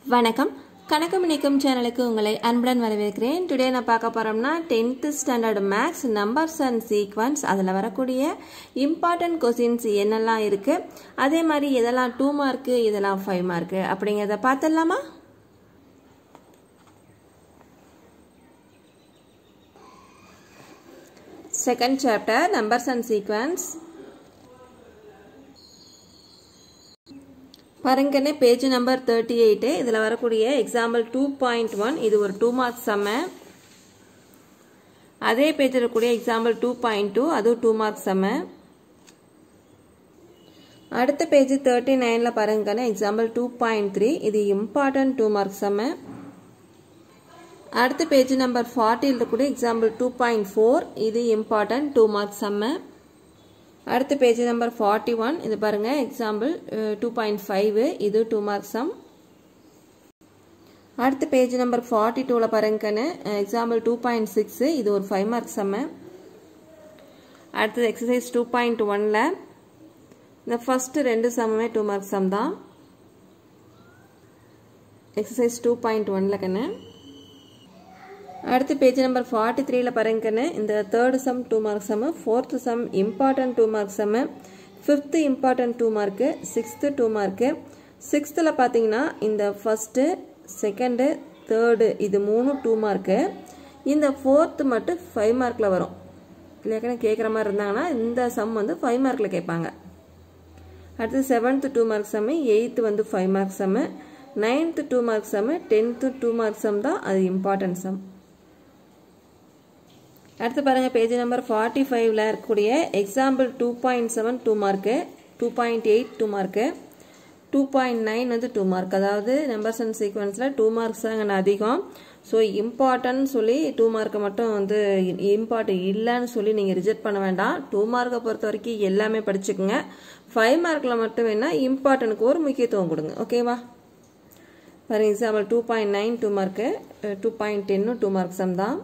வணக்கம் கணக்கு நினைக்கும் சேனலுக்கு உங்களை அன்புடன் வரவேற்கிறேன் டுடே நான் பார்க்க போகிறோம்னா tenth standard maths numbers and sequence அதில் வரக்கூடிய இம்பார்ட்டன்ட் கொஸ்டின்ஸ் என்னெல்லாம் இருக்குது அதே மாதிரி எதெல்லாம் டூ மார்க்கு இதெல்லாம் ஃபைவ் மார்க்கு அப்படிங்கிறத பார்த்துடலாமா second chapter numbers and sequence பாருங்கன்னு பேஜ் நம்பர் தேர்ட்டி எயிட்டு இதில் வரக்கூடிய எக்ஸாம்பிள் டூ பாயிண்ட் ஒன் இது ஒரு டூ மார்க்ஸ் செம்ம அதே பேஜில் இருக்கக்கூடிய எக்ஸாம்பிள் டூ பாயிண்ட் டூ அதுவும் டூ மார்க்ஸ் செம்ம அடுத்த பேஜ் தேர்ட்டி நைனில் பாருங்கன்னு எக்ஸாம்பிள் டூ பாயிண்ட் த்ரீ இது இம்பார்ட்டன்ட் டூ மார்க்ஸ் செம்ம அடுத்த பேஜ் நம்பர் ஃபார்ட்டியில் இருக்கக்கூடிய எக்ஸாம்பிள் டூ பாயிண்ட் ஃபோர் இது இம்பார்ட்டன்ட் டூ மார்க்ஸ் செம்ம அடுத்த பேஜ் நம்பர் ஃபார்ட்டி ஒன் இது பாருங்க எக்ஸாம்பிள் டூ பாயிண்ட் ஃபைவ் இது டூ மார்க்ஸ் சம் அடுத்த பேஜ் நம்பர் ஃபார்ட்டி டூவில் பாருங்கன்னு எக்ஸாம்பிள் டூ பாயிண்ட் சிக்ஸு இது ஒரு ஃபைவ் மார்க்ஸ் சம்மு அடுத்தது எக்ஸசைஸ் டூ பாயிண்ட் ஒனில் இந்த ஃபஸ்ட்டு ரெண்டு சம்முமே டூ மார்க்ஸ் சம் தான் எக்ஸசைஸ் டூ பாயிண்ட் ஒனில் கண்ணு அடுத்து பேஜ் நம்பர் ஃபார்ட்டி த்ரீல பாருங்கன்னு இந்த third sum two mark sum fourth sum important two mark sum fifth important two mark sixth two mark சிக்ஸ்த்தில் பார்த்தீங்கன்னா இந்த ஃபஸ்ட்டு செகண்டு தேர்டு இது மூணு டூ மார்க்கு இந்த ஃபோர்த்து மட்டும் ஃபைவ் மார்க்கில் வரும் இல்லைக்கா கேட்குற மாதிரி இருந்தாங்கன்னா இந்த சம் வந்து ஃபைவ் மார்க்கில் கேட்பாங்க அடுத்து seventh two mark sum eighth வந்து five mark sum ninth two mark sum tenth two mark sum தான் அது இம்பார்ட்டன்ட் சம் அடுத்து பாருங்கள் பேஜ் நம்பர் ஃபார்ட்டி ஃபைவ்ல இருக்கக்கூடிய example two point seven two mark two point eight two mark two point nine வந்து two mark அதாவது numbers and சீக்வன்ஸில் two marks தான் அதிகம் ஸோ இம்பார்ட்டன்ட் சொல்லி டூ மார்க்கை மட்டும் வந்து இம்பார்ட்டன் இல்லைன்னு சொல்லி நீங்கள் ரிஜெக்ட் பண்ண வேண்டாம் டூ மார்க்கை பொறுத்த வரைக்கும் எல்லாமே படிச்சுக்கோங்க ஃபைவ் மார்க்கில் மட்டும் வேணால் இம்பார்ட்டனுக்கு ஒரு முக்கியத்துவம் கொடுங்க ஓகேவா for example two point nine two mark two point டென்னும் டூ மார்க் சம் தான்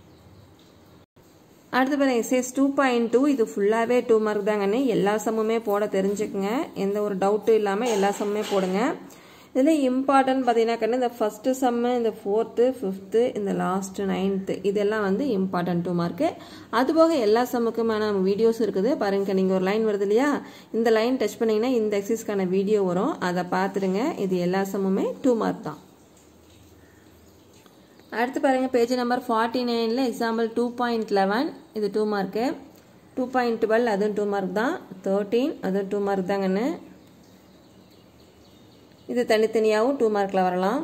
அடுத்து பாருங்க எஸ்எஸ் டூ பாயிண்ட் டூ இது ஃபுல்லாகவே டூ மார்க் தாங்கன்னு எல்லா சம்முமே போட தெரிஞ்சுக்குங்க எந்த ஒரு டவுட்டும் இல்லாமல் எல்லா சம்முமே போடுங்க இதில் இம்பார்ட்டன்ட் பார்த்தீங்கன்னா கண்ணு இந்த ஃபஸ்ட்டு சம்மு இந்த ஃபோர்த்து ஃபிஃப்த்து இந்த லாஸ்ட்டு நைன்த்து இதெல்லாம் வந்து இம்பார்ட்டன்ட் டூ மார்க்கு அதுபோக எல்லா சம்முக்குமான வீடியோஸ் இருக்குது பாருங்க நீங்கள் ஒரு லைன் வருது இல்லையா இந்த லைன் டச் பண்ணிங்கன்னா இந்த எக்ஸசைஸ்க்கான வீடியோ வரும் அதை பார்த்துடுங்க இது எல்லா சம்முமே டூ மார்க் தான் அடுத்து பாருங்க பேஜ் நம்பர் ஃபார்ட்டி நைனில் எக்ஸாம்பிள் டூ பாயிண்ட் லெவன் இது two mark two point twelve அதுவும் டூ மார்க் தான் தேர்ட்டீன் அதுவும் டூ மார்க் தாங்கன்னு இது தனித்தனியாகவும் டூ மார்க்கில் வரலாம்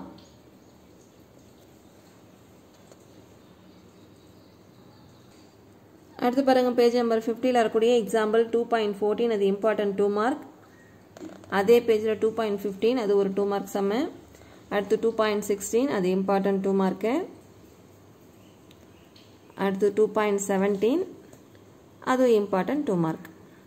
அடுத்து பாருங்கள் பேஜ் நம்பர் ஃபிஃப்டியில் வரக்கூடிய எக்ஸாம்பிள் டூ பாயிண்ட் ஃபோர்டீன் அது இம்பார்ட்டன்ட் டூ மார்க் அதே பேஜில் டூ பாயிண்ட் ஃபிஃப்டீன் அது ஒரு டூ மார்க் சம்மு அடுத்து டூ பாயிண்ட் சிக்ஸ்டீன் அது இம்பார்ட்டன்ட் டூ மார்க்கு அடுத்து டூ பாயிண்ட் செவன்டீன் அதுவும் இம்பார்ட்டன்ட் டூ மார்க்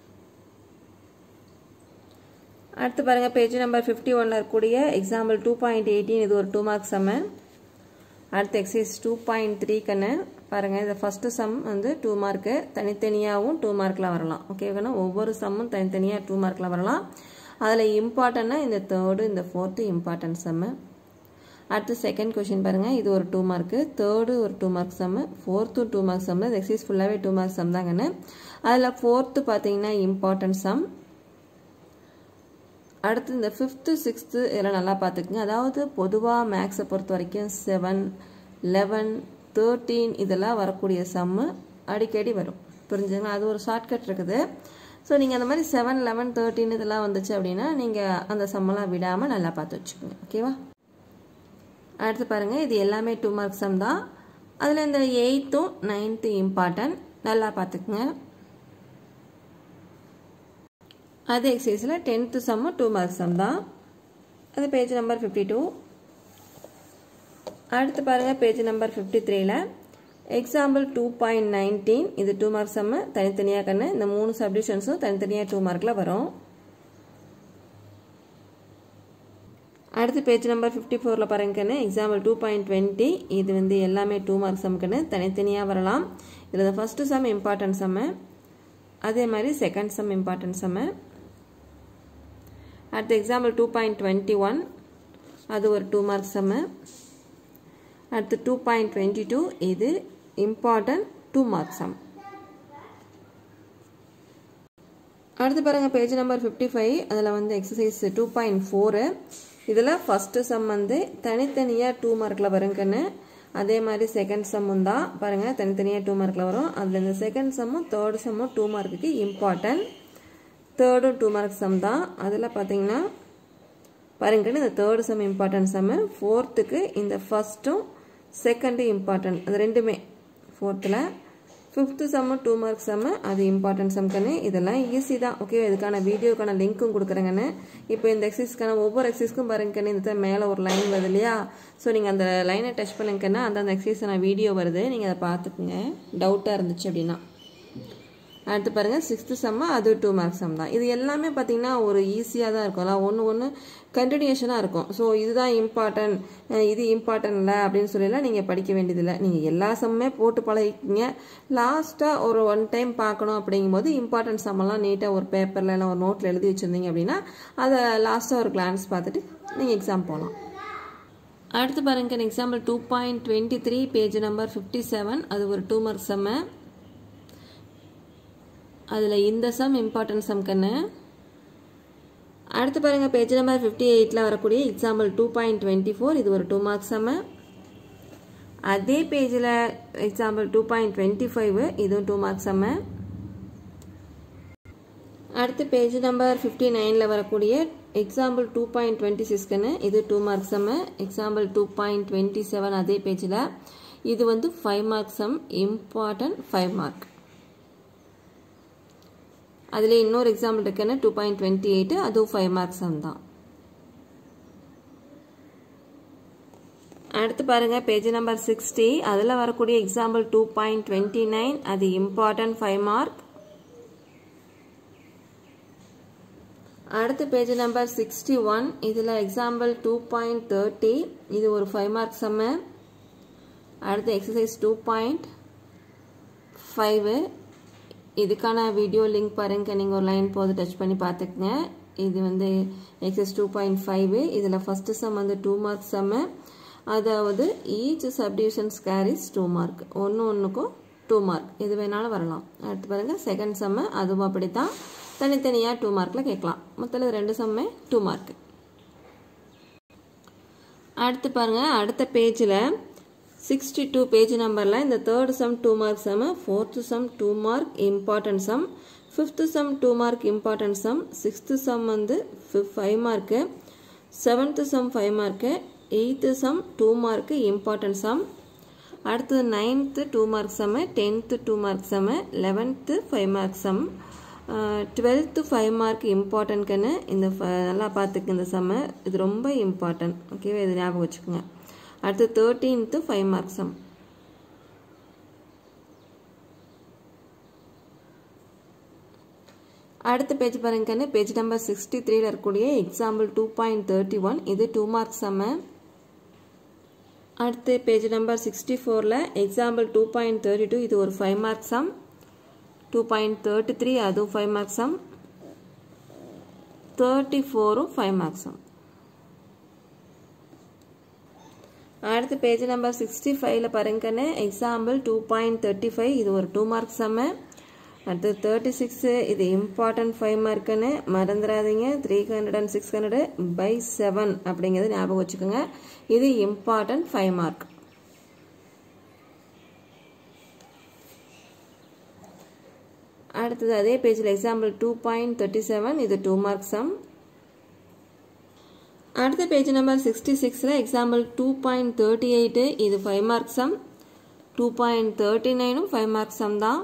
அடுத்து பாருங்கள் பேஜ் நம்பர் ஃபிஃப்டி ஒனில் இருக்கக்கூடிய எக்ஸாம்பிள் டூ பாயிண்ட் எயிட்டீன் இது ஒரு டூ மார்க் சம்மு அடுத்து எக்ஸைஸ் டூ பாயிண்ட் த்ரீ கண்ணு பாருங்கள் இந்த ஃபஸ்ட்டு சம் வந்து டூ மார்க்கு தனித்தனியாகவும் டூ மார்க்கில் வரலாம் ஓகேவாண்ணா ஒவ்வொரு சம்மும் தனித்தனியாக டூ மார்க்கில் வரலாம் அதில் இம்பார்ட்டன்னா இந்த தேர்டு இந்த ஃபோர்த்து இம்பார்ட்டன்ட் சம்மு அடுத்து செகண்ட் கொஷின் பாருங்கள் இது ஒரு டூ மார்க்கு தேர்டு ஒரு two mark sum fourth two mark sum exercise ஃபுல்லாகவே டூ மார்க் சம் தாங்கன்னு அதில் ஃபோர்த்து பார்த்தீங்கன்னா இம்பார்ட்டன்ட் சம் அடுத்து இந்த ஃபிஃப்த்து சிக்ஸ்த்து இதெல்லாம் நல்லா பார்த்துக்குங்க அதாவது பொதுவாக மேக்ஸை பொறுத்த வரைக்கும் செவன் லெவன் தேர்ட்டீன் இதெல்லாம் வரக்கூடிய சம்மு அடிக்கடி வரும் புரிஞ்சுங்களா அது ஒரு ஷார்ட்கட் இருக்குது ஸோ நீங்கள் அந்த மாதிரி செவன் லெவன் தேர்ட்டின் இதெல்லாம் வந்துச்சு அப்படின்னா நீங்கள் அந்த சம்மெல்லாம் விடாமல் நல்லா பார்த்து வச்சுக்கோங்க ஓகேவா அடுத்து பாருங்கள் இது எல்லாமே டூ மார்க் சம் தான் அதில் இந்த எயித்தும் நைன்த்து இம்பார்ட்டன்ட் நல்லா பார்த்துக்குங்க அது எக்ஸசைஸில் tenth sum two mark sum தான் அது பேஜ் நம்பர் ஃபிஃப்டி டூ அடுத்து பாருங்கள் பேஜ் நம்பர் ஃபிஃப்டி த்ரீல எக்ஸாம்பிள் டூ பாயிண்ட் நைன்டீன் இது டூ மார்க் சம்மு தனித்தனியாக கண்ணு இந்த மூணு சப்டிஷன்ஸும் தனித்தனியாக டூ மார்க்கில் வரும் அடுத்து பேஜ் நம்பர் ஃபிஃப்டி ஃபோரில் பாருங்கன்னு எக்ஸாம்பிள் டூ பாயிண்ட் டுவெண்ட்டி இது வந்து எல்லாமே டூ மார்க் சம்க்குன்னு தனித்தனியாக வரலாம் இதில் ஃபஸ்ட்டு சம் இம்பார்ட்டன்ட் சம்மு அதே மாதிரி செகண்ட் சம் இம்பார்ட்டன்ட் சம்மு அடுத்து example two point twenty one அது ஒரு டூ மார்க் சம்மு அடுத்து டூ பாயிண்ட் டுவெண்ட்டி டூ இது இம்பார்ட்டன்ட் டூ மார்க் சம் அடுத்து பாருங்கள் பேஜ் நம்பர் ஃபிஃப்டி ஃபைவ் அதில் வந்து எக்ஸசைஸ் டூ பாயிண்ட் ஃபோரு இதில் ஃபஸ்ட்டு சம் வந்து தனித்தனியாக டூ மார்க்கில் வருங்கன்னு அதே மாதிரி செகண்ட் சம்மும் தான் பாருங்கள் தனித்தனியாக டூ மார்க்கில் வரும் அதில் இந்த செகண்ட் சம்மும் தேர்ட் சம்மும் டூ மார்க்குக்கு இம்பார்ட்டன்ட் தேர்டும் டூ மார்க் சம் தான் அதில் பார்த்தீங்கன்னா பாருங்கன்னு இந்த தேர்டு சம் இம்பார்ட்டன்ட் சம்மு ஃபோர்த்துக்கு இந்த ஃபஸ்ட்டும் செகண்டும் இம்பார்ட்டன்ட் அது ரெண்டுமே ஃபோர்த்தில் fifth sum two mark sum அது இம்பார்ட்டன்ட் சம்க்கன்னு இதெல்லாம் ஈஸி தான் ஓகே இதுக்கான வீடியோக்கான லிங்க்கும் கொடுக்குறேங்கன்னு இப்போ இந்த எக்ஸசைஸ்க்கான ஒவ்வொரு எக்ஸசைஸ்க்கும் பாருங்கன்னு இந்த மேலே ஒரு லைன் வருது இல்லையா ஸோ நீங்கள் அந்த லைனை டச் பண்ணுங்கன்னா அந்த அந்த எக்ஸசைஸான வீடியோ வருது நீங்கள் அதை பார்த்துக்குங்க டவுட்டாக இருந்துச்சு அப்படின்னா அடுத்து பாருங்கள் சிக்ஸ்த்து செம்மு அது டூ மார்க் சம் தான் இது எல்லாமே பார்த்தீங்கன்னா ஒரு ஈஸியாக தான் இருக்கும்ல ஒன்று ஒன்று கண்டினியூஷனாக இருக்கும் ஸோ இதுதான் இம்பார்ட்டன்ட் இது இம்பார்ட்டன்ட் இல்லை அப்படின்னு சொல்லிலாம் நீங்கள் படிக்க வேண்டியதில்லை நீங்கள் எல்லா சம்மே போட்டு பழகிக்கிங்க லாஸ்ட்டாக ஒரு ஒன் டைம் பார்க்கணும் அப்படிங்கும்போது இம்பார்ட்டன்ட் சம்மெல்லாம் நீட்டாக ஒரு பேப்பரில் இல்லை ஒரு நோட்டில் எழுதி வச்சுருந்தீங்க அப்படின்னா அதை லாஸ்ட்டாக ஒரு கிளான்ஸ் பார்த்துட்டு நீங்கள் எக்ஸாம் போகலாம் அடுத்து பாருங்க example two point twenty three page number fifty seven அது ஒரு டூ மார்க் செம்ம அதில் இந்த சம் இம்பார்ட்டன்ட் சம் கண்ணு அடுத்து பாருங்கள் பேஜ் நம்பர் ஃபிஃப்டி எயிட்டில் வரக்கூடிய example two point twenty four இது ஒரு டூ மார்க் சம்மு அதே பேஜில் example two point twenty five இதுவும் டூ மார்க் சம்மு அடுத்து பேஜ் நம்பர் ஃபிஃப்டி நைனில் வரக்கூடிய எக்ஸாம்பிள் டூ பாயிண்ட் டுவெண்ட்டி சிக்ஸ்க்குன்னு இது two mark sum example two point twenty seven அதே பேஜில் இது வந்து five mark sum important five mark அதில் இன்னொரு எக்ஸாம்பிள் இருக்குன்னு டூ பாயிண்ட் டுவெண்ட்டி எயிட் அதுவும் ஃபைவ் மார்க்ஸ் தான் அடுத்து பாருங்க பேஜ் நம்பர் சிக்ஸ்டி அதில் வரக்கூடிய example two point twenty nine அது இம்பார்ட்டன்ட் ஃபைவ் மார்க் அடுத்து பேஜ் நம்பர் சிக்ஸ்டி ஒன் இதில் எக்ஸாம்பிள் டூ பாயிண்ட் தேர்ட்டி இது ஒரு ஃபைவ் மார்க் செம்மு அடுத்து எக்ஸசைஸ் டூ பாயிண்ட் ஃபைவு இதுக்கான வீடியோ லிங்க் பாருங்க நீங்கள் ஒரு லைன் போது டச் பண்ணி பார்த்துக்குங்க இது வந்து எக்ஸஸ் டூ பாயிண்ட் ஃபைவ் இதில் ஃபஸ்ட்டு சம் வந்து டூ மார்க் சம்மு அதாவது each subdivisions carries two mark ஒன்று ஒன்றுக்கும் டூ மார்க் இது வேணாலும் வரலாம் அடுத்து பாருங்கள் செகண்ட் சம்மு அதுவும் அப்படித்தான் தனித்தனியாக டூ மார்க்கில் கேட்கலாம் மொத்தத்தில் ரெண்டு சம்மே டூ மார்க் அடுத்து பாருங்கள் அடுத்த பேஜில் சிக்ஸ்டி டூ பேஜ் நம்பரில் இந்த third sum two mark sum fourth sum two mark important sum fifth sum two mark important sum sixth sum வந்து five mark seventh sum five mark eighth sum two mark important sum அடுத்தது ninth two mark sum tenth two mark sum eleventh five mark sum twelfth five mark இம்பார்ட்டன்ட்க்குன்னு இந்த நல்லா பார்த்துக்கு இந்த சம்மு இது ரொம்ப important ஓகேவா இது ஞாபகம் வச்சுக்கோங்க அடுத்து தேர்ட்டீன்த்து ஃபைவ் மார்க் சம் அடுத்த பேஜ் பாருங்கன்னு பேஜ் நம்பர் சிக்ஸ்டி த்ரீல இருக்கக்கூடிய example two point thirty one இது டூ மார்க் சம்மு அடுத்து பேஜ் நம்பர் சிக்ஸ்டி ஃபோரில் example two point thirty two இது ஒரு five mark sum two point thirty three அதுவும் ஃபைவ் மார்க் சம் தேர்ட்டி ஃபோரும் ஃபைவ் மார்க் சம் அடுத்து பேஜ் நம்பர் சிக்ஸ்டி ஃபைவ்ல பாருங்கன்னு example two point thirty five இது ஒரு டூ மார்க் சம்மு அடுத்து தேர்ட்டி சிக்ஸு இது இம்பார்ட்டன்ட் ஃபைவ் மார்க்குன்னு மறந்துடாதீங்க three hundred and six hundred by seven அப்படிங்கிறது ஞாபகம் வச்சுக்கோங்க இது இம்பார்ட்டன்ட் ஃபைவ் மார்க் அடுத்தது அதே பேஜில் example two point thirty seven இது டூ மார்க் சம் அடுத்த பேஜ் நம்பர் சிக்ஸ்டி சிக்ஸில் example two point thirty eight இது five mark sum two point thirty நைனும் ஃபைவ் மார்க் சம் தான்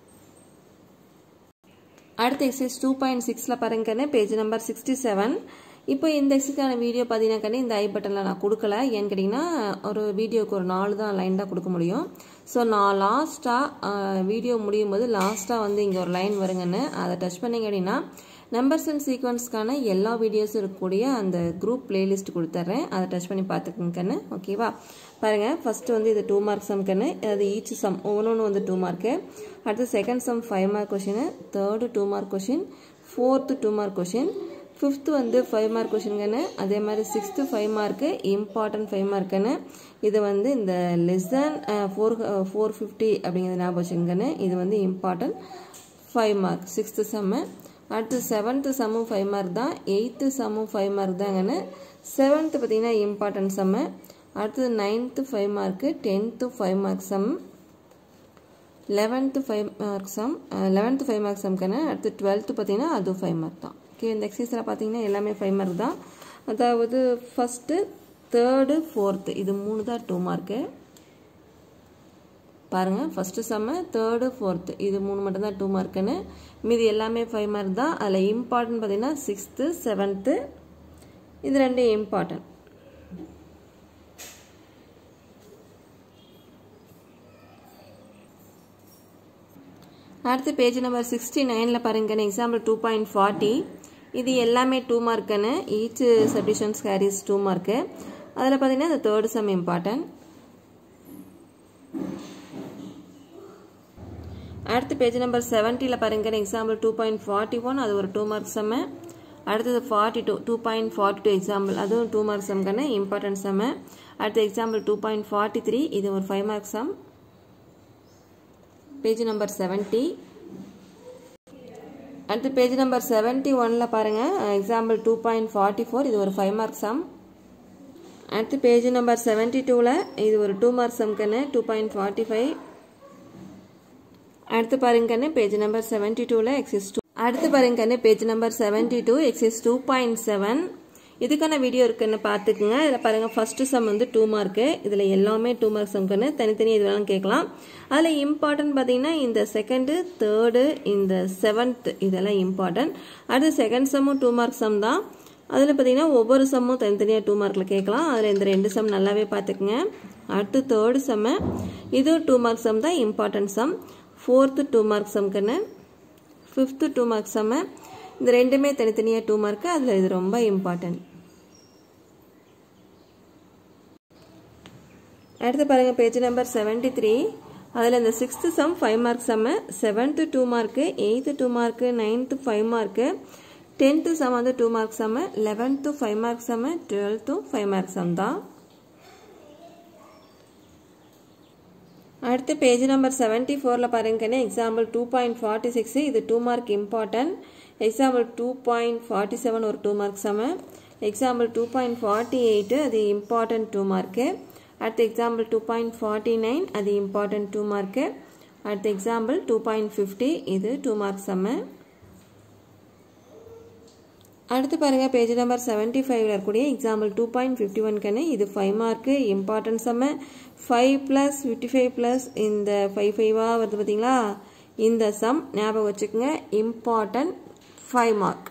அடுத்த எக்ஸசைஸ் டூ பாயிண்ட் சிக்ஸில் பாருங்கன்னு பேஜ் நம்பர் சிக்ஸ்டி செவன் இப்போ இந்த எக்ஸசைஸான வீடியோ பார்த்தீங்கன்னாக்கண்ணே இந்த ஐ பட்டனில் நான் கொடுக்கல ஏன்னு கேட்டிங்கன்னா ஒரு வீடியோக்கு ஒரு நாலு தான் லைன் தான் கொடுக்க முடியும் ஸோ நான் லாஸ்ட்டாக வீடியோ முடியும் போது லாஸ்ட்டாக வந்து இங்கே ஒரு லைன் வருங்கன்னு அதை டச் பண்ணிங்க அப்படின்னா நம்பர்ஸ் அண்ட் சீக்வன்ஸ்க்கான எல்லா வீடியோஸும் இருக்கக்கூடிய அந்த குரூப் பிளேலிஸ்ட் கொடுத்துட்றேன் அதை டச் பண்ணி பார்த்துக்கங்கன்னு ஓகேவா பாருங்கள் ஃபஸ்ட்டு வந்து இது டூ மார்க் சம்க்கன்னு அது ஈச் சம் ஒவ்வொன்று வந்து டூ மார்க்கு அடுத்து second sum five mark question third two mark question fourth two mark question fifth வந்து ஃபைவ் மார்க் கொஷின்கன்னு அதே மாதிரி sixth five mark important five மார்க்குன்னு இது வந்து இந்த less than four four fifty அப்படிங்கிறது ஞாபகம் வச்சுக்கங்கன்னு இது வந்து important five mark sixth sum அடுத்து செவன்த்து சம்மும் ஃபைவ் மார்க் தான் எயித்து சம்மும் ஃபைவ் மார்க் தாங்கன்னு செவன்த்து பார்த்தீங்கன்னா இம்பார்ட்டன்ட் செம்மு அடுத்தது ninth five mark tenth five mark sum eleventh five mark sum eleventh five mark சம்க்கான அடுத்து டுவெல்த்து பார்த்தீங்கன்னா அதுவும் ஃபைவ் மார்க் தான் ஓகே இந்த எக்ஸசைஸில் பார்த்தீங்கன்னா எல்லாமே ஃபைவ் மார்க் தான் அதாவது ஃபஸ்ட்டு தேர்டு ஃபோர்த்து இது மூணு தான் டூ மார்க்கு பாருங்கள் ஃபஸ்ட்டு செம்ம தேர்டு ஃபோர்த்து இது மூணு மட்டும் தான் டூ மார்க்குன்னு மீதி எல்லாமே ஃபைவ் மார்க் தான் அதில் இம்பார்ட்டன்ட் பார்த்தீங்கன்னா சிக்ஸ்த்து செவன்த்து இது ரெண்டும் இம்பார்ட்டன்ட் அடுத்து பேஜ் நம்பர் சிக்ஸ்டி நைனில் பாருங்கன்னு எக்ஸாம்பிள் டூ பாயிண்ட் ஃபார்ட்டி இது எல்லாமே டூ மார்க்குன்னு each subdivisions carries two mark அதில் பார்த்தீங்கன்னா இந்த தேர்டு சம் இம்பார்ட்டன்ட் அடுத்து பேஜ் நம்பர் செவன்ட்டியில் பாருங்கன்னு example two point forty one அது ஒரு டூ மார்க் செம்மு அடுத்தது forty two two point forty two example அதுவும் டூ மார்க் சம்க்கான இம்பார்ட்டன்ட் செம்மு அடுத்து example two point forty three இது ஒரு five mark sum page number seventy அடுத்து பேஜ் நம்பர் செவன்ட்டி ஒனில் பாருங்கள் example two point forty four இது ஒரு ஃபைவ் மார்க் சம் அடுத்து பேஜ் நம்பர் செவன்ட்டி டூவில் இது ஒரு டூ மார்க் சம்க்கன்னு டூ பாயிண்ட் ஃபார்ட்டி ஃபைவ் அடுத்து பாருங்கன்னு பேஜ் நம்பர் செவன்ட்டி டூவில் எக்ஸிஸ் டூ அடுத்து பாருங்கன்னு page number seventy two exercise two point seven இதுக்கான வீடியோ இருக்குன்னு பார்த்துக்குங்க இதில் பாருங்கள் ஃபஸ்ட்டு சம் வந்து டூ மார்க்கு இதில் எல்லாமே டூ மார்க் சம்க்குன்னு தனித்தனி இது வேணாலும் கேட்கலாம் அதில் இம்பார்ட்டன்ட் பார்த்தீங்கன்னா இந்த செகண்டு தேர்டு இந்த செவன்த் இதெல்லாம் இம்பார்ட்டன்ட் அடுத்து செகண்ட் சம்மும் டூ மார்க் சம் தான் அதில் பார்த்தீங்கன்னா ஒவ்வொரு சம்மும் தனித்தனியாக டூ மார்க்கில் கேட்கலாம் அதில் இந்த ரெண்டு சம் நல்லாவே பார்த்துக்குங்க அடுத்து தேர்டு செம்மு இதுவும் டூ மார்க் சம் தான் important sum fourth two mark சம்க்குன்னு ஃபிஃப்த்து டூ மார்க் சம்மு இந்த ரெண்டுமே தனித்தனியாக டூ மார்க்கு அதில் இது ரொம்ப இம்பார்ட்டன்ட் அடுத்து பாருங்கள் பேஜ் நம்பர் செவன்ட்டி த்ரீ அதில் இந்த sixth sum five mark sum seventh two mark eighth two mark ninth five mark tenth sum வந்து two mark sum eleventh five mark sum டுவெல்த்தும் ஃபைவ் மார்க் சம் தான் அடுத்து page number seventy ஃபோரில் பாருங்கன்னு example two point forty six இது two mark important example two point forty seven ஒரு two mark sum example two point forty eight அது important two mark அடுத்த example two point forty nine அது important two mark அடுத்த example two point fifty இது two mark sum அடுத்து பாருங்கள் page number seventy ஃபைவ்ல இருக்கக்கூடிய எக்ஸாம்பிள் டூ பாயிண்ட் ஃபிஃப்டி ஒன்க்குன்னு இது five mark important sum five plus fifty five plus இந்த ஃபைவ் ஃபைவாக வருது பார்த்தீங்களா இந்த சம் ஞாபகம் வச்சுக்கோங்க இம்பார்ட்டன்ட் ஃபைவ் மார்க்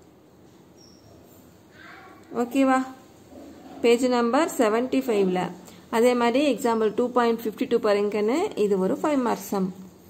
ஓகேவா பேஜ் நம்பர் செவன்ட்டி ஃபைவ்ல அதே மாதிரி example two point fifty two பாருங்கன்னு இது ஒரு ஃபைவ் மார்க் சம்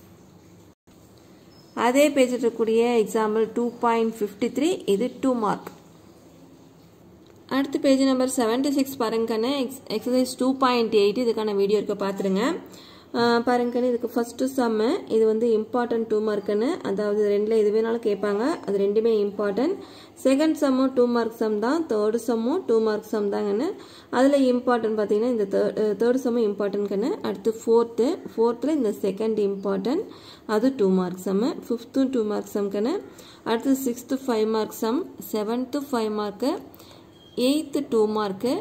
அதே பேஜில் இருக்கக்கூடிய example two point fifty three இது டூ மார்க் அடுத்த பேஜ் நம்பர் செவன்ட்டி சிக்ஸ் பாருங்கன்னு ex exercise two point eight இதுக்கான வீடியோ இருக்க பார்த்துருங்க பாருங்கன்னு இதுக்கு ஃபஸ்ட்டு சம்மு இது வந்து இம்பார்ட்டன்ட் டூ மார்க்குன்னு அதாவது ரெண்டில் எது வேணாலும் கேட்பாங்க அது ரெண்டுமே இம்பார்ட்டன்ட் செகண்ட் சம்மும் டூ மார்க் சம் தான் தேர்டு சம்மும் டூ மார்க் சம் தாங்கன்னு அதில் இம்பார்ட்டன்ட் பார்த்தீங்கன்னா இந்த தேர்ட் சம்மும் இம்பார்ட்டன்ட்க்குன்னு அடுத்து ஃபோர்த்து ஃபோர்த்தில் இந்த செகண்ட் இம்பார்ட்டன்ட் அது டூ மார்க் சம்மு ஃபிஃப்த்தும் டூ மார்க் சம்க்குன்னு அடுத்து sixth five mark sum seventh five mark eighth two mark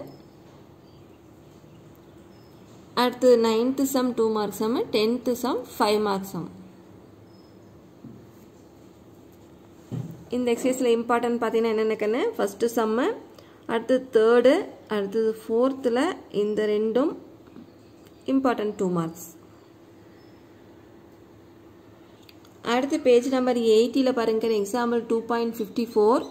அடுத்து ninth sum two mark sum tenth sum five mark sum இந்த எக்ஸசைஸில் இம்பார்ட்டன்ட் பார்த்தீங்கன்னா என்னென்னக்குன்னு ஃபஸ்ட்டு சம்மு அடுத்து தேர்டு அடுத்தது ஃபோர்த்தில் இந்த ரெண்டும் இம்பார்ட்டன்ட் டூ மார்க்ஸ் அடுத்து பேஜ் நம்பர் எயிட்டியில் பாருங்க example two point fifty four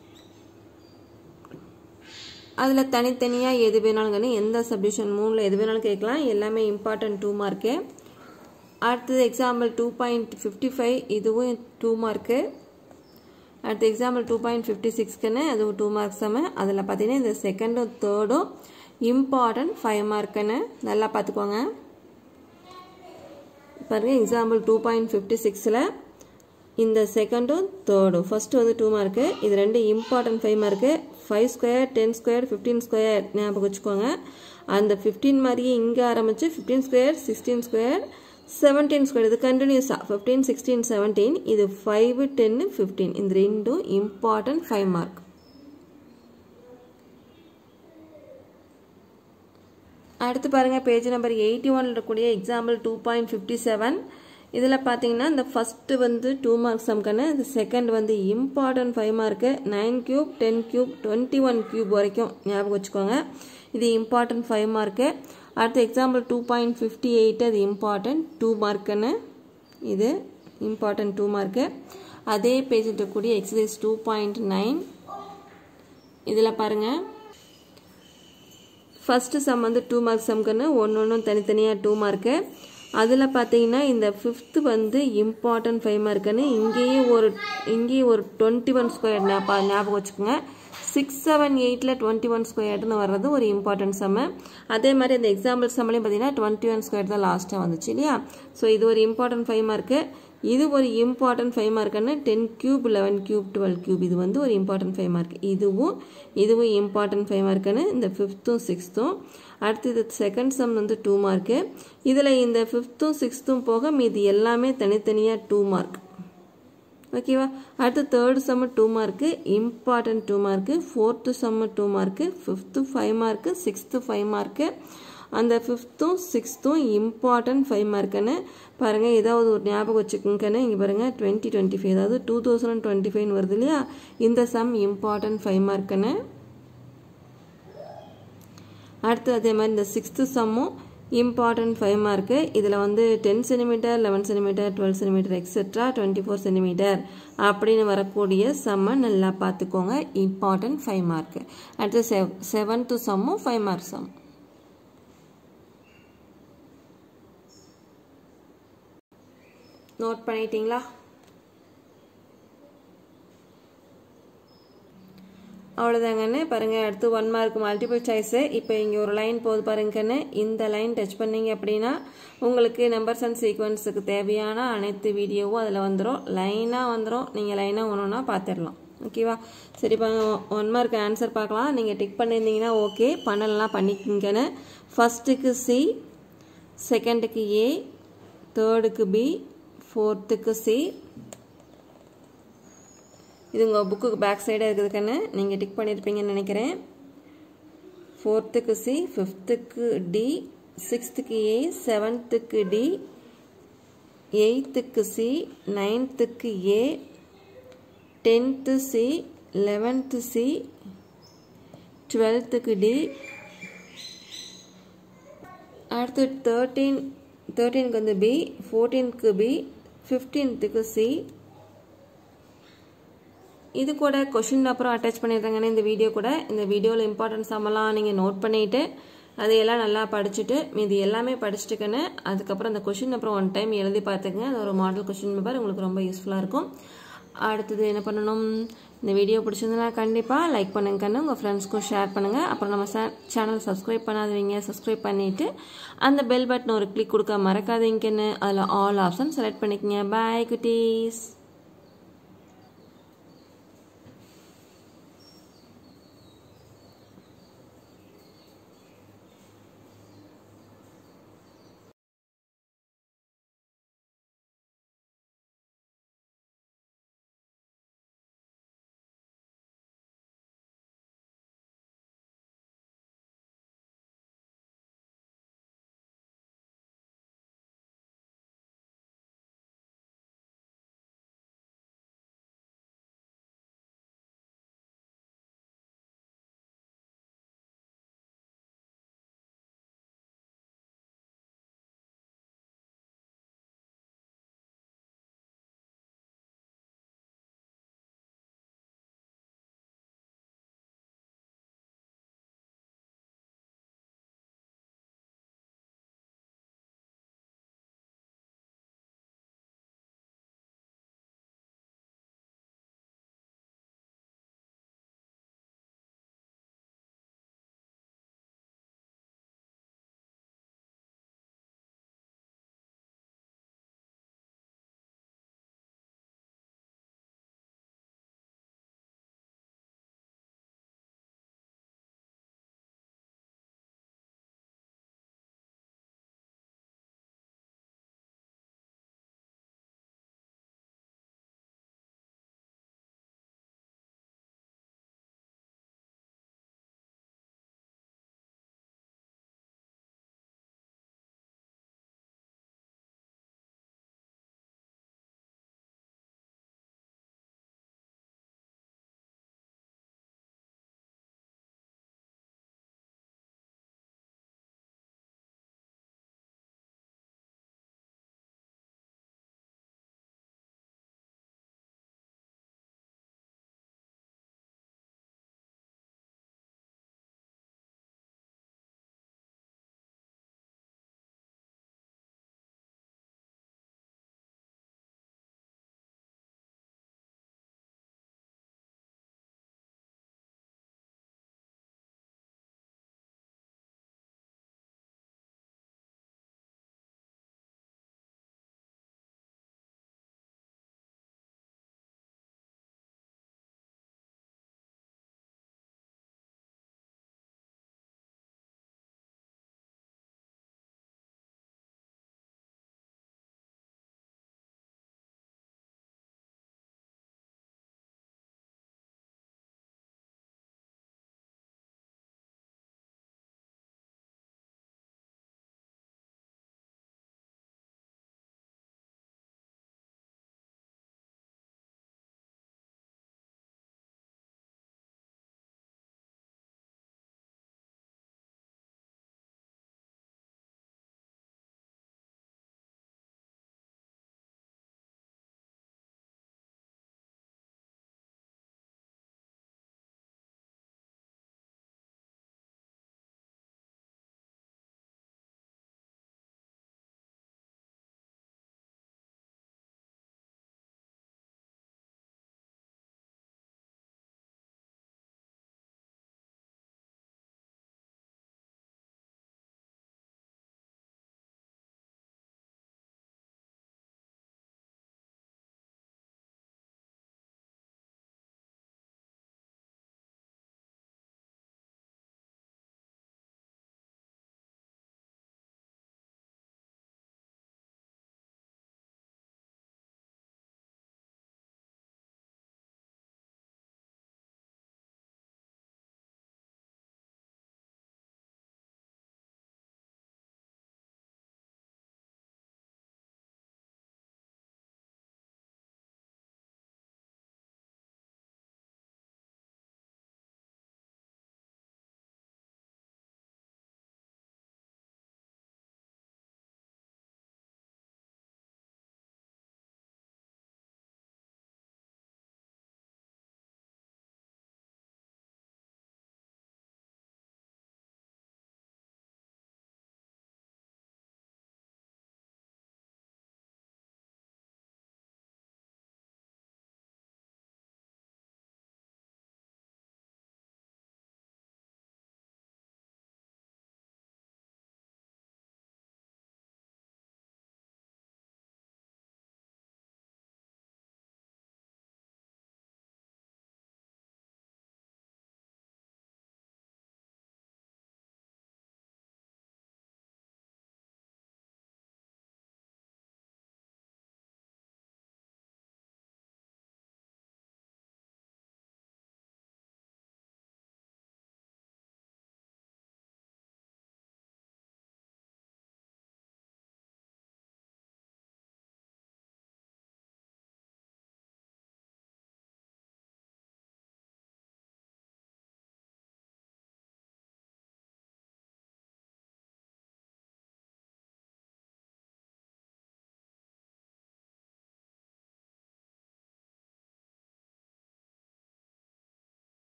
அதில் தனித்தனியாக எது வேணாலுங்கன்னு எந்த சப்டிஷன் மூணில் எது வேணாலும் கேட்கலாம் எல்லாமே இம்பார்ட்டன்ட் டூ மார்க்கு அடுத்தது example two point fifty five இதுவும் டூ மார்க்கு அடுத்த எக்ஸாம்பிள் டூ பாயிண்ட் ஃபிஃப்டி சிக்ஸ்க்குன்னு அதுவும் டூ மார்க்ஸ் சம அதில் பார்த்தீங்கன்னா இந்த செகண்டும் தேர்டும் இம்பார்ட்டன்ட் ஃபைவ் மார்க்குன்னு நல்லா பார்த்துக்கோங்க பாருங்க எக்ஸாம்பிள் டூ பாயிண்ட் ஃபிஃப்டி சிக்ஸில் இந்த செகண்டும் தேர்டும் ஃபஸ்ட்டு வந்து டூ மார்க்கு இது ரெண்டு important five mark five square ten square fifteen square ஞாபகம் வச்சுக்கோங்க அந்த ஃபிஃப்டீன் மாதிரியே இங்கே ஆரம்பித்து fifteen square sixteen square seventeen square இது கண்டினியூஸாக ஃபிஃப்டீன் சிக்ஸ்டீன் செவன்டீன் இது ஃபைவ் டென்னு ஃபிஃப்டீன் இந்த ரெண்டும் இம்பார்ட்டன்ட் ஃபைவ் மார்க் அடுத்து பாருங்கள் பேஜ் நம்பர் எயிட்டி ஒனில் இருக்கக்கூடிய example two point fifty seven இதில் பார்த்தீங்கன்னா இந்த ஃபஸ்ட்டு வந்து டூ மார்க்ஸ் சம்க்கான இந்த செகண்ட் வந்து important five mark nine cube ten cube twenty one cube வரைக்கும் ஞாபகம் வச்சுக்கோங்க இது இம்பார்ட்டன்ட் ஃபைவ் மார்க்கு அடுத்து example two point fifty eight அது இம்பார்ட்டன்ட் டூ மார்க்குன்னு இது இம்பார்ட்டன்ட் டூ மார்க்கு அதே பேஜில் இருக்கக்கூடிய எக்ஸசைஸ் டூ பாயிண்ட் நைன் இதில் பாருங்கள் ஃபஸ்ட்டு சம் வந்து டூ மார்க் சம்க்குன்னு ஒன்று ஒன்றும் தனித்தனியாக டூ மார்க்கு அதில் பார்த்தீங்கன்னா இந்த ஃபிஃப்த்து வந்து இம்பார்ட்டன்ட் ஃபைவ் மார்க்குன்னு இங்கேயே ஒரு இங்கேயே ஒரு டுவெண்ட்டி ஒன் ஸ்கொயர் ஞாபகம் வச்சுக்கோங்க சிக்ஸ் செவன் எயிட்டில் டுவெண்ட்டி ஒன் ஸ்கொயர்னு வர்றது ஒரு இம்பார்ட்டன்ட் சம்மு அதே மாதிரி இந்த எக்ஸாம்பிள் சம்லையும் பார்த்தீங்கன்னா டுவெண்ட்டி ஒன் ஸ்கொயர் தான் லாஸ்ட்டாக வந்துச்சு இல்லையா ஸோ இது ஒரு இம்பார்ட்டன்ட் ஃபைவ் மார்க்கு இது ஒரு இம்பார்ட்டன்ட் ஃபைவ் மார்க்குன்னு ten cube eleven cube twelve cube இது வந்து ஒரு இம்பார்ட்டன்ட் ஃபைவ் மார்க் இதுவும் இதுவும் இம்பார்ட்டன்ட் ஃபைவ் மார்க்குன்னு இந்த ஃபிஃப்த்தும் சிக்ஸ்த்தும் அடுத்து இது செகண்ட் சம் வந்து டூ மார்க்கு இதில் இந்த ஃபிஃப்த்தும் சிக்ஸ்த்தும் போக மீதி எல்லாமே தனித்தனியாக டூ மார்க் ஓகேவா அடுத்து third sum two mark important two mark fourth sum two mark fifth five mark sixth five mark அந்த ஃபிஃப்த்தும் சிக்ஸ்த்தும் இம்பார்ட்டன்ட் ஃபைவ் மார்க்குன்னு பாருங்கள் ஏதாவது ஒரு ஞாபகம் வச்சுக்கோங்கன்னு இங்கே பாருங்கள் டுவெண்ட்டி டுவெண்ட்டி ஃபைவ் அதாவது டூ தௌசண்ட் டுவெண்ட்டி ஃபைவ்னு வருது இல்லையா இந்த சம் இம்பார்ட்டன்ட் ஃபைவ் மார்க்குன்னு அடுத்து அதே மாதிரி இந்த சிக்ஸ்த்து சம்மும் இம்பார்ட்டன்ட் ஃபைவ் மார்க்கு இதில் வந்து ten centimetre eleven centimetre twelve centimetre etcetera twenty four centimetre அப்படின்னு வரக்கூடிய சம்மை நல்லா பார்த்துக்கோங்க இம்பார்ட்டன்ட் ஃபைவ் மார்க்கு அடுத்து செவ் செவன்த்து சம்மும் ஃபைவ் மார்க் சம் நோட் பண்ணிட்டீங்களா அவ்வளோதாங்கன்னு பாருங்கள் அடுத்து ஒன் மார்க் மல்டிபிள் சாய்ஸு இப்போ இங்கே ஒரு லைன் போகுது பாருங்கன்னு இந்த லைன் டச் பண்ணீங்க அப்படின்னா உங்களுக்கு நம்பர்ஸ் அண்ட் சீக்வன்ஸுக்கு தேவையான அனைத்து வீடியோவும் அதில் வந்துடும் லைனாக வந்துடும் நீங்கள் லைனாக ஒன்று ஒன்றா பார்த்துடலாம் ஓகேவா சரி பாங்க ஒன் மார்க் ஆன்சர் பார்க்கலாம் நீங்கள் டிக் பண்ணியிருந்தீங்கன்னா ஓகே பண்ணலாம் பண்ணிக்கிங்கன்னு ஃபஸ்ட்டுக்கு சி செகண்டுக்கு ஏ தேர்டுக்கு பி ஃபோர்த்துக்கு சி இது உங்கள் புக்குக்கு பேக் சைடாக இருக்குதுக்கன்னு நீங்கள் டிக் பண்ணியிருப்பீங்கன்னு நினைக்கிறேன் ஃபோர்த்துக்கு சி ஃபிஃப்த்துக்கு டி சிக்ஸ்த்துக்கு ஏ செவன்த்துக்கு டி எயித்துக்கு சி நைன்த்துக்கு A tenth C eleventh C டுவெல்த்துக்கு டி அடுத்து தேர்ட்டீன் தேர்ட்டீனுக்கு வந்து பி ஃபோர்டீனுக்கு பி ஃபிஃப்டீன்த்துக்கு சி இது கூட கொஷின் அப்புறம் அட்டாச் பண்ணிடுறாங்கன்னு இந்த வீடியோ கூட இந்த வீடியோவில் இம்பார்ட்டன்ஸ் சம்மெல்லாம் நீங்கள் நோட் பண்ணிவிட்டு அதையெல்லாம் நல்லா படிச்சுட்டு மீதி எல்லாமே படிச்சுட்டுக்கன்னு அதுக்கப்புறம் அந்த கொஷின் அப்புறம் ஒன் டைம் எழுதி பார்த்துக்கங்க அது ஒரு மாடல் கொஷின் பேப்பர் உங்களுக்கு ரொம்ப யூஸ்ஃபுல்லாக இருக்கும் அடுத்தது என்ன பண்ணணும் இந்த வீடியோ பிடிச்சிருந்தனா கண்டிப்பாக லைக் பண்ணுங்கன்னு உங்கள் ஃப்ரெண்ட்ஸ்க்கும் ஷேர் பண்ணுங்கள் அப்புறம் நம்ம சேனல் சப்ஸ்கிரைப் பண்ணாதவங்க சப்ஸ்கிரைப் பண்ணிவிட்டு அந்த பெல் பட்டன் ஒரு கிளிக் கொடுக்க மறக்காதீங்கன்னு அதில் ஆல் ஆப்ஷன் செலக்ட் பண்ணிக்கங்க பாய் குட்டீஸ்